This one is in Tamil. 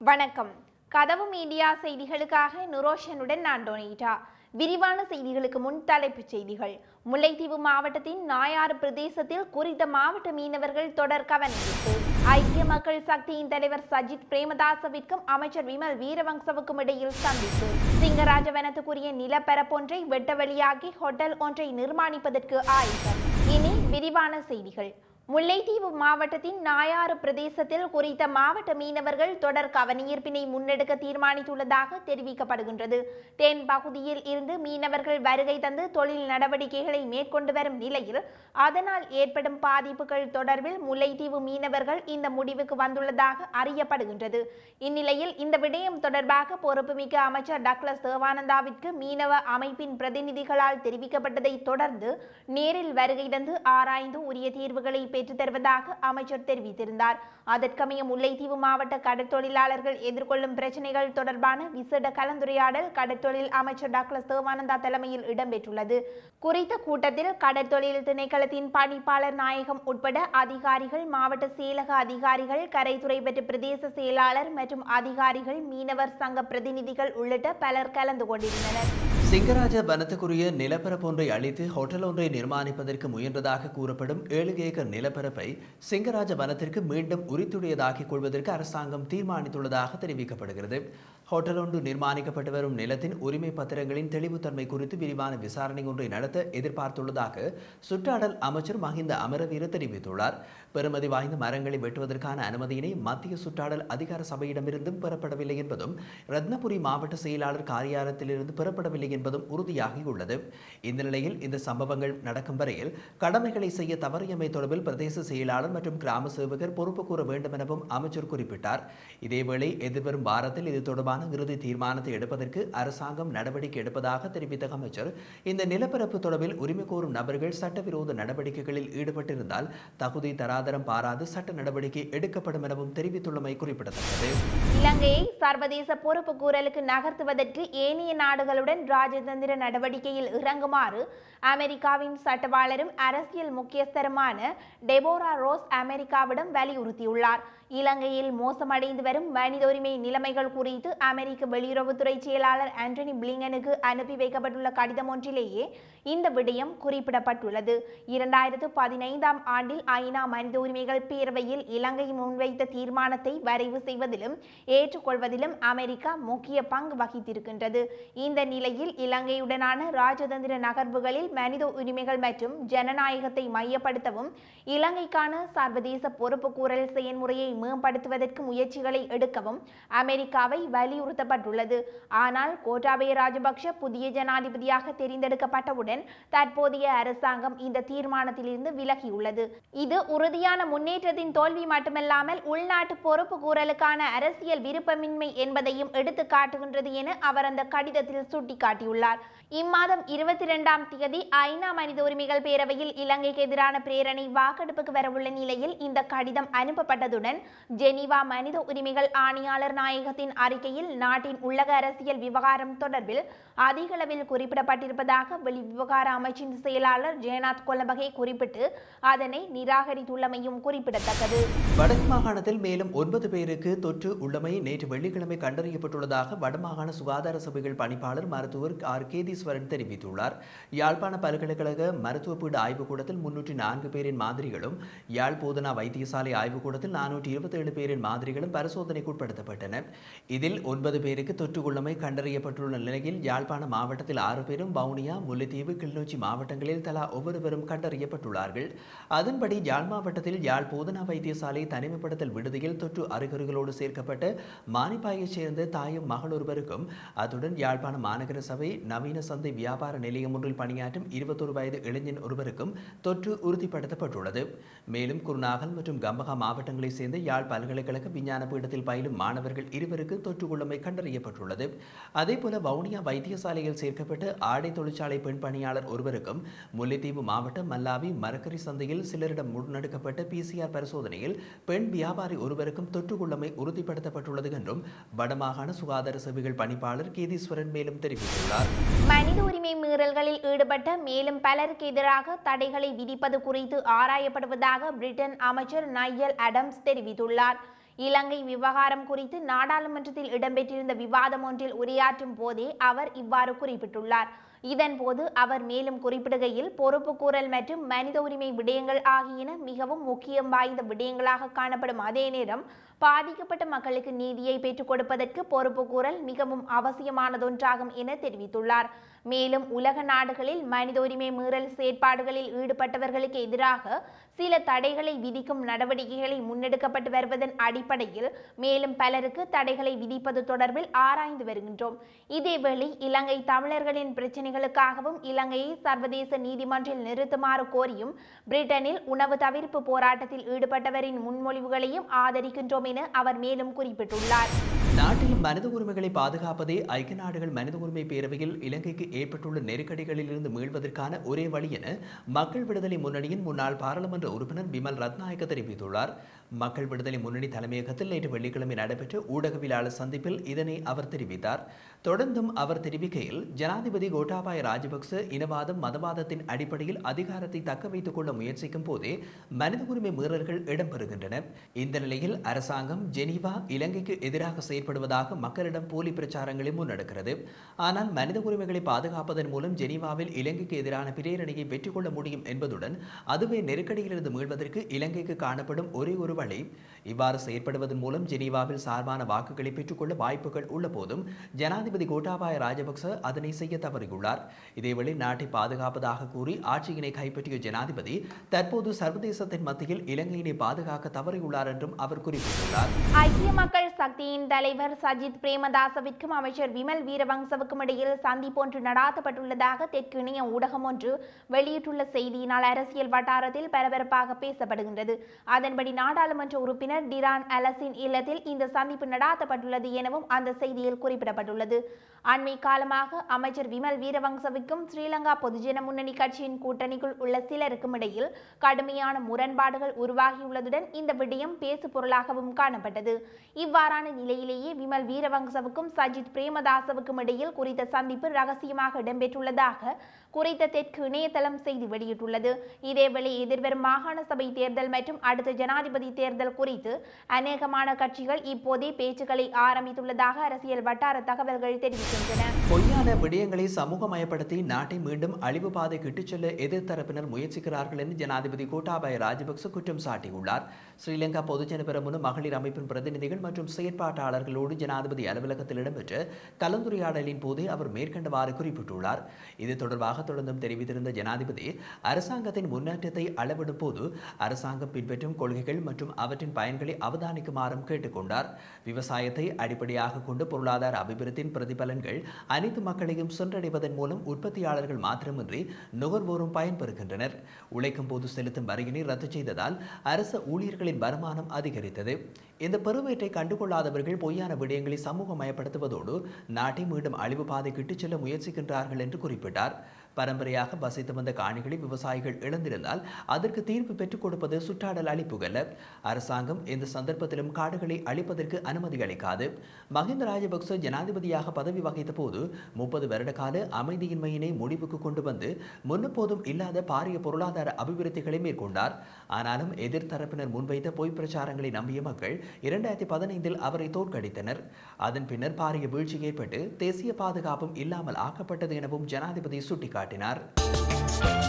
வணக்கம் கதவு மீடியா செய்திகளுக்காக நுரோஷனுடன் நான் டொனேட்டா விரிவான செய்திகளுக்கு முன் தலைப்புச் செய்திகள் முல்லைத்தீவு மாவட்டத்தின் நாயாறு பிரதேசத்தில் குறித்த மாவட்ட மீனவர்கள் தொடர் கவனிப்பு ஐக்கிய மக்கள் சக்தியின் தலைவர் சஜித் பிரேமதாசவிற்கும் அமைச்சர் விமல் வீரவங்சவுக்கும் இடையில் சந்திப்பு சிங்கராஜ வனத்துக்குரிய நிலப்பரப்பொன்றை வெட்ட வெளியாகி ஹோட்டல் ஒன்றை நிர்மாணிப்பதற்கு ஆயுதம் இனி விரிவான செய்திகள் முல்லைத்தீவு மாவட்டத்தின் நாயாறு பிரதேசத்தில் குறித்த மாவட்ட மீனவர்கள் தொடர் கவனஈர்ப்பினை முன்னெடுக்க தீர்மானித்துள்ளதாக தெரிவிக்கப்படுகின்றது தென் பகுதியில் இருந்து மீனவர்கள் வருகை தந்து தொழில் நடவடிக்கைகளை மேற்கொண்டு வரும் நிலையில் அதனால் ஏற்படும் பாதிப்புகள் தொடர்பில் முல்லைத்தீவு மீனவர்கள் இந்த முடிவுக்கு வந்துள்ளதாக அறியப்படுகின்றது இந்நிலையில் இந்த விடயம் தொடர்பாக பொறுப்புமிக்க அமைச்சர் டக்ளஸ் தேவானந்தாவிற்கு மீனவ அமைப்பின் பிரதிநிதிகளால் தெரிவிக்கப்பட்டதை தொடர்ந்து நேரில் வருகை தந்து ஆராய்ந்து உரிய தீர்வுகளை பெற்றுத் தருவதாக அமைச்சர் தெரிவித்திருந்தார் அதற்கமைய முல்லைத்தீவு மாவட்ட கடற்தொழிலாளர்கள் எதிர்கொள்ளும் பிரச்சனைகள் தொடர்பான விசேட கலந்துரையாடல் கடற்தொழில் அமைச்சர் டாக்டர் தேவானந்தா தலைமையில் இடம்பெற்றுள்ளது குறித்த கூட்டத்தில் கடற்தொழில் திணைக்களத்தின் பணிப்பாளர் நாயகம் உட்பட அதிகாரிகள் மாவட்ட செயலக அதிகாரிகள் கரைத்துறை பெற்ற பிரதேச செயலாளர் மற்றும் அதிகாரிகள் மீனவர் சங்க பிரதிநிதிகள் உள்ளிட்ட பலர் கலந்து கொண்டிருந்தனர் சிங்கராஜ வனத்துக்குரிய நிலப்பரப்பொன்றை அளித்து ஹோட்டல் ஒன்றை நிர்மாணிப்பதற்கு முயன்றதாக கூறப்படும் ஏழு ஏக்கர் நிலப்பரப்பை சிங்கராஜ வனத்திற்கு மீண்டும் உரித்துடையதாக்கிக் கொள்வதற்கு அரசாங்கம் தீர்மானித்துள்ளதாக தெரிவிக்கப்படுகிறது ஹோட்டல் ஒன்று நிர்மாணிக்கப்பட்டு வரும் நிலத்தின் உரிமை பத்திரங்களின் தெளிவுத்தன்மை குறித்து விரிவான விசாரணை ஒன்றை நடத்த எதிர்பார்த்துள்ளதாக சுற்றாடல் அமைச்சர் மஹிந்த அமரவீர தெரிவித்துள்ளார் பெறுமதி வாய்ந்த மரங்களை வெட்டுவதற்கான அனுமதியினை மத்திய சுற்றாடல் அதிகார சபையிடமிருந்தும் பெறப்படவில்லை என்பதும் ரத்னபுரி மாவட்ட செயலாளர் காரியாலயத்திலிருந்து பெறப்படவில்லை என்பதும் உறுதியாகியுள்ளது இந்த நிலையில் இந்த சம்பவங்கள் நடக்கும் வரையில் கடமைகளை செய்ய தவறியமை தொடர்பில் பிரதேச செயலாளர் மற்றும் கிராம சேவகர் பொறுப்பு கூற வேண்டும் எனவும் அமைச்சர் குறிப்பிட்டார் இதேவேளை எதிர்வரும் வாரத்தில் இது தொடர்பான இறுதி தீர்மானத்தை எடுப்பதற்கு அரசாங்கம் நடவடிக்கை எடுப்பதாக தெரிவித்த அமைச்சர் இந்த நிலப்பரப்பு தொடர்பில் உரிமை கோரும் நபர்கள் சட்டவிரோத நடவடிக்கைகளில் ஈடுபட்டிருந்தால் தகுதி தராதரம் பாராது சட்ட நடவடிக்கை எடுக்கப்படும் எனவும் தெரிவித்துள்ளமை குறிப்பிடத்தக்கது இலங்கையை சர்வதேச பொறுப்பு கூறலுக்கு நகர்த்துவதற்கு ஏனைய நாடுகளுடன் ராஜதந்திர நடவடிக்கையில் இறங்குமாறு அமெரிக்காவின் சட்டவாளரும் அரசியல் முக்கியஸ்தருமான டெபோரா ரோஸ் அமெரிக்காவிடம் வலியுறுத்தியுள்ளார் இலங்கையில் மோசமடைந்து வரும் மனித உரிமை நிலைமைகள் குறித்து அமெரிக்க வெளியுறவுத்துறை செயலாளர் ஆண்டனி பிளிங்கனுக்கு அனுப்பி வைக்கப்பட்டுள்ள கடிதம் ஒன்றிலேயே இந்த விடயம் குறிப்பிடப்பட்டுள்ளது இரண்டாயிரத்து பதினைந்தாம் ஆண்டில் ஐநா மனித உரிமைகள் பேரவையில் இலங்கை முன்வைத்த தீர்மானத்தை வரைவு செய்வதிலும் ஏற்றுக்கொள்வதிலும் அமெரிக்கா முக்கிய பங்கு வகித்திருக்கின்றது இந்த நிலையில் இலங்கையுடனான ராஜதந்திர நகர்வுகளில் மனித உரிமைகள் மற்றும் ஜனநாயகத்தை மையப்படுத்தவும் இலங்கைக்கான சர்வதேச பொறுப்பு கூறல் செயல்முறையை மேம்படுத்துவதற்கு முயற்சிகளை எடுக்கவும் அமெரிக்காவை வலியுறுத்தப்பட்டுள்ளது ஆனால் கோட்டாபய ராஜபக்ஷ புதிய ஜனாதிபதியாக தெரிந்தெடுக்கப்பட்டவுடன் தற்போதைய அரசாங்கம் இந்த தீர்மானத்திலிருந்து விலகியுள்ளது இது உறுதியான முன்னேற்றத்தின் தோல்வி மட்டுமல்லாமல் உள்நாட்டு பொறுப்பு கூறலுக்கான அரசியல் விருப்பமின்மை என்பதையும் எடுத்து காட்டுகின்றது என அவர் அந்த கடிதத்தில் சுட்டிக்காட்டியுள்ளார் இம்மாதம் இருபத்தி இரண்டாம் தேதி ஐநா மனித உரிமைகள் பேரவையில் இலங்கைக்கு எதிரான பிரேரணை வாக்கெடுப்புக்கு வரவுள்ள நிலையில் இந்த கடிதம் அனுப்பப்பட்டதுடன் ஜெனீவா மனித உரிமைகள் ஆணையாளர் நாயகத்தின் அறிக்கையில் நாட்டின் உள்ளக அரசியல் விவகாரம் தொடர்பில் அதிகளவில் குறிப்பிடப்பட்டிருப்பதாக வெளிவிவகார அமைச்சின் செயலாளர் ஜெயநாத் கொல்லபகை குறிப்பிட்டு அதனை நிராகரித்துள்ளமையும் குறிப்பிடத்தக்கது வடக்கு மாகாணத்தில் மேலும் ஒன்பது பேருக்கு தொற்று உள்ளமை நேற்று வெள்ளிக்கிழமை கண்டறியப்பட்டுள்ளதாக வடமாகாண சுகாதார சபைகள் பணிப்பாளர் மருத்துவர் ஆர் கேதீஸ்வரன் தெரிவித்துள்ளார் யாழ்ப்பாண பல்கலைக்கழக மருத்துவ பீட ஆய்வுக்கூடத்தில் முன்னூற்றி நான்கு பேரின் மாதிரிகளும் யாழ் போதனா வைத்தியசாலை ஆய்வுக்கூடத்தில் நானூற்றி இருபத்தேழு பேரின் மாதிரிகளும் பரிசோதனைக்கு உட்படுத்தப்பட்டன இதில் ஒன்பது பேருக்கு தொற்று உள்ளமை கண்டறியப்பட்டுள்ள நிலையில் யாழ்ப்பாண மாவட்டத்தில் ஆறு பேரும் வவுனியா முல்லைத்தீவு கிளிநொச்சி மாவட்டங்களில் தலா ஒவ்வொருவரும் கண்டறியப்பட்டுள்ளார்கள் அதன்படி யாழ் மாவட்டத்தில் யாழ் போதனா வைத்தியசாலை தனிமைப்படுத்தல் விடுதியில் தொற்று அறிகுறிகளோடு சேர்க்கப்பட்ட மானிப்பாயைச் சேர்ந்த தாயும் மகள் ஒருவருக்கும் அத்துடன் யாழ்ப்பாண மாநகர சபை நவீன சந்தை வியாபார நிலையம் ஒன்றில் பணியாற்றும் இருபத்தொரு வயது இளைஞன் ஒருவருக்கும் தொற்று உறுதிப்படுத்தப்பட்டுள்ளது மேலும் குருநாகல் மற்றும் கம்பகா மாவட்டங்களைச் சேர்ந்த யாழ் பல்கலைக்கழக விஞ்ஞான பீடத்தில் பயிலும் மாணவர்கள் இருவருக்கு தொற்று உள்ளமை கண்டறியப்பட்டுள்ளது அதேபோல வவுனியா வைத்தியசாலையில் சேர்க்கப்பட்ட ஆடை தொழிற்சாலை பெண் பணியாளர் ஒருவருக்கும் முல்லைத்தீவு மாவட்டம் மல்லாவி மரக்கறி சந்தையில் சிலரிடம் முன்னெடுக்கப்பட்ட பிசிஆர் பரிசோதனையில் பெண் வியாபாரி ஒருவருக்கும் தொற்று உள்ளமை உறுதிப்படுத்தப்பட்டுள்ளது என்றும் வடமாகாண சுகாதார சேவைகள் பணிப்பாளர் கீதீஸ்வரன் மேலும் தெரிவித்துள்ளார் மனித உரிமை மீறல்களில் ஈடுபட்ட மேலும் பலருக்கு எதிராக தடைகளை விதிப்பது குறித்து ஆராயப்படுவதாக பிரிட்டன் அமைச்சர் நையல் அடம்ஸ் தெரிவித்துள்ளார் இலங்கை விவகாரம் குறித்து நாடாளுமன்றத்தில் இடம்பெற்றிருந்த விவாதம் ஒன்றில் உரையாற்றும் போதே அவர் இவ்வாறு குறிப்பிட்டுள்ளார் இதன்போது அவர் மேலும் குறிப்பிடுகையில் பொறுப்புக்கூறல் மற்றும் மனித உரிமை விடயங்கள் ஆகியன மிகவும் முக்கியம் வாய்ந்த விடயங்களாக காணப்படும் அதே நேரம் பாதிக்கப்பட்ட மக்களுக்கு நீதியை பெற்றுக் கொடுப்பதற்கு பொறுப்புக்கூறல் மிகவும் அவசியமானதொன்றாகும் என தெரிவித்துள்ளார் மேலும் உலக நாடுகளில் மனித உரிமை மீறல் செயற்பாடுகளில் ஈடுபட்டவர்களுக்கு எதிராக சில தடைகளை விதிக்கும் நடவடிக்கைகளை முன்னெடுக்கப்பட்டு வருவதன் அடிப்படையில் மேலும் பலருக்கு தடைகளை விதிப்பது தொடர்பில் ஆராய்ந்து வருகின்றோம் இதேவேளை இலங்கை தமிழர்களின் பிரச்சினைகளுக்காகவும் இலங்கையை சர்வதேச நீதிமன்றில் நிறுத்துமாறு கோரியும் பிரிட்டனில் உணவு தவிர்ப்பு போராட்டத்தில் ஈடுபட்டவரின் முன்மொழிவுகளையும் ஆதரிக்கின்றோம் என அவர் மேலும் குறிப்பிட்டுள்ளார் நாட்டில் மனித உரிமைகளை பாதுகாப்பதே ஐக்கிய நாடுகள் மனித உரிமை பேரவையில் இலங்கைக்கு ஏற்பட்டுள்ள நெருக்கடிகளிலிருந்து மீள்வதற்கான ஒரே வழி என மக்கள் விடுதலை முன்னணியின் முன்னாள் பாராளுமன்ற உறுப்பினர் பிமல் ரத்நாயக்க தெரிவித்துள்ளார் மக்கள் விடுதலை முன்னணி தலைமையகத்தில் நேற்று வெள்ளிக்கிழமை நடைபெற்ற ஊடகவியலாளர் சந்திப்பில் இதனை அவர் தெரிவித்தார் தொடர்ந்தும் அவர் தெரிவிக்கையில் ஜனாதிபதி கோட்டாபாய ராஜபக்ச இனவாதம் மதவாதத்தின் அடிப்படையில் அதிகாரத்தை தக்க வைத்துக் கொள்ள முயற்சிக்கும் போதே மனித உரிமை மீறல்கள் இடம்பெறுகின்றன இந்த நிலையில் அரசாங்கம் ஜெனீவா இலங்கைக்கு எதிராக செயற்படுவதாக மக்களிடம் போலி பிரச்சாரங்களை முன்னெடுக்கிறது ஆனால் மனித உரிமைகளை பாதுகாப்பதன் மூலம் ஜெனீவாவில் இலங்கைக்கு எதிரான பிரேரணையை வெற்றி கொள்ள முடியும் என்பதுடன் அதுவே நெருக்கடியிலிருந்து மீள்வதற்கு இலங்கைக்கு காணப்படும் ஒரே ஒரு வழி இவ்வாறு செயற்படுவதன் மூலம் ஜெனீவாவில் சார்பான வாக்குகளை பெற்றுக்கொள்ள வாய்ப்புகள் உள்ள போதும் ஜனாதிபதி கோட்டாபாய ராஜபக்ச அதனை செய்ய தவறியுள்ளார் இதேவேளை நாட்டை பாதுகாப்பதாக கூறி ஆட்சியினை கைப்பற்றிய ஜனாதிபதி தற்போது சர்வதேசத்தின் மத்தியில் இலங்கையினை பாதுகாக்க தவறியுள்ளார் என்றும் அவர் குறிப்பிட்டுள்ளார் ஐக்கிய மக்கள் சக்தியின் தலைவர் சஜித் பிரேமதாசவிற்கும் அமைச்சர் விமல் வீரவங்சவுக்கும் இடையில் சந்திப்பு ஒன்று நடாத்தப்பட்டுள்ளதாக தெற்கு இணைய ஊடகம் ஒன்று வெளியிட்டுள்ள செய்தியினால் அரசியல் வட்டாரத்தில் பரபரப்பாக பேசப்படுகின்றது அதன்படி நாடாளுமன்ற உறுப்பினர் டிரான் அலசின் இல்லத்தில் இந்த சந்திப்பு நடாத்தப்பட்டுள்ளது எனவும் அந்த செய்தியில் குறிப்பிடப்பட்டுள்ளது அண்மை காலமாக அமைச்சர் விமல் வீரவங்சவிற்கும் ஸ்ரீலங்கா பொதுஜன முன்னணி கட்சியின் கூட்டணிக்குள் உள்ள சிலருக்கும் இடையில் கடுமையான முரண்பாடுகள் உருவாகியுள்ளதுடன் இந்த விடயம் பேசு பொருளாகவும் காணப்பட்டது இவ்வாறான நிலையிலேயே விமல் வீரவங்சவுக்கும் சஜித் பிரேமதாசவுக்கும் இடையில் குறித்த சந்திப்பு ரகசியமாக இடம்பெற்றுள்ளதாக குறித்த தெற்கு இணையதளம் செய்தி வெளியிட்டுள்ளது இதேவேளை எதிர்வரும் மாகாண சபை தேர்தல் மற்றும் அடுத்த ஜனாதிபதி தேர்தல் குறித்து அநேகமான கட்சிகள் இப்போதே பேச்சுக்களை ஆரம்பித்துள்ளதாக அரசியல் வட்டார தகவல்கள் தெரிவிக்கின்றன பொய்யான விடயங்களை சமூகமயப்படுத்தி நாட்டை மீண்டும் அழிவு பாதைக்கு இட்டுச் செல்ல எதிர்த்தரப்பினர் முயற்சிக்கிறார்கள் என்று ஜனாதிபதி கோட்டாபாய ராஜபக்ச குற்றம் சாட்டியுள்ளார் ஸ்ரீலங்கா பொதுஜன பெரமுன மகளிர் அமைப்பின் பிரதிநிதிகள் மற்றும் செயற்பாட்டாளர்களோடு ஜனாதிபதி அலுவலகத்தில் இடம்பெற்ற கலந்துரையாடலின் போதே அவர் மேற்கண்டவாறு குறிப்பிட்டுள்ளார் இது தொடர்பாக தொடர்ந்தும் தெரிவித்திருந்த ஜனாதிபதி அரசாங்கத்தின் முன்னேற்றத்தை அளவிடும் போது அரசாங்கம் பின்பற்றும் கொள்கைகள் மற்றும் அவற்றின் பயன்களை அவதானிக்குமாறும் கேட்டுக்கொண்டார் விவசாயத்தை அடிப்படையாக கொண்டு பொருளாதார அபிவிருத்தியின் பிரதிபலன்கள் அனைத்து மக்களையும் சென்றடைவதன் மூலம் உற்பத்தியாளர்கள் மாத்திரமின்றி நுகர்வோரும் பயன்பெறுகின்றனர் உழைக்கும் போது செலுத்தும் வரியினை ரத்து செய்ததால் அரசு ஊழியர்களின் வருமானம் அதிகரித்தது இந்த பெருவேற்றை கண்டுகொள்ளாதவர்கள் பொய்யான விடயங்களை சமூகமயப்படுத்துவதோடு நாட்டை மீண்டும் அழிவு பாதைக்கு இட்டுச் செல்ல முயற்சிக்கின்றார்கள் என்று குறிப்பிட்டார் பரம்பரையாக வசித்து வந்த காணிகளை விவசாயிகள் இழந்திருந்தால் அதற்கு தீர்ப்பு பெற்றுக் கொடுப்பது சுற்றாடல் அளிப்புகல்ல அரசாங்கம் எந்த சந்தர்ப்பத்திலும் காடுகளை அழிப்பதற்கு அனுமதி அளிக்காது மஹிந்த ராஜபக்ச ஜனாதிபதியாக பதவி வகித்த போது முப்பது வருட கால அமைதியின்மையினை முடிவுக்கு கொண்டு வந்து முன்னெப்போதும் இல்லாத பாரிய பொருளாதார அபிவிருத்திகளை மேற்கொண்டார் ஆனாலும் எதிர்த்தரப்பினர் முன்வைத்த பொய் பிரச்சாரங்களை நம்பிய மக்கள் இரண்டாயிரத்தி பதினைந்தில் அவரை தோற்கடித்தனர் அதன் பின்னர் பாரிய வீழ்ச்சி ஏற்பட்டு தேசிய பாதுகாப்பும் இல்லாமல் ஆக்கப்பட்டது எனவும் ஜனாதிபதி சுட்டிக்காட்டினார்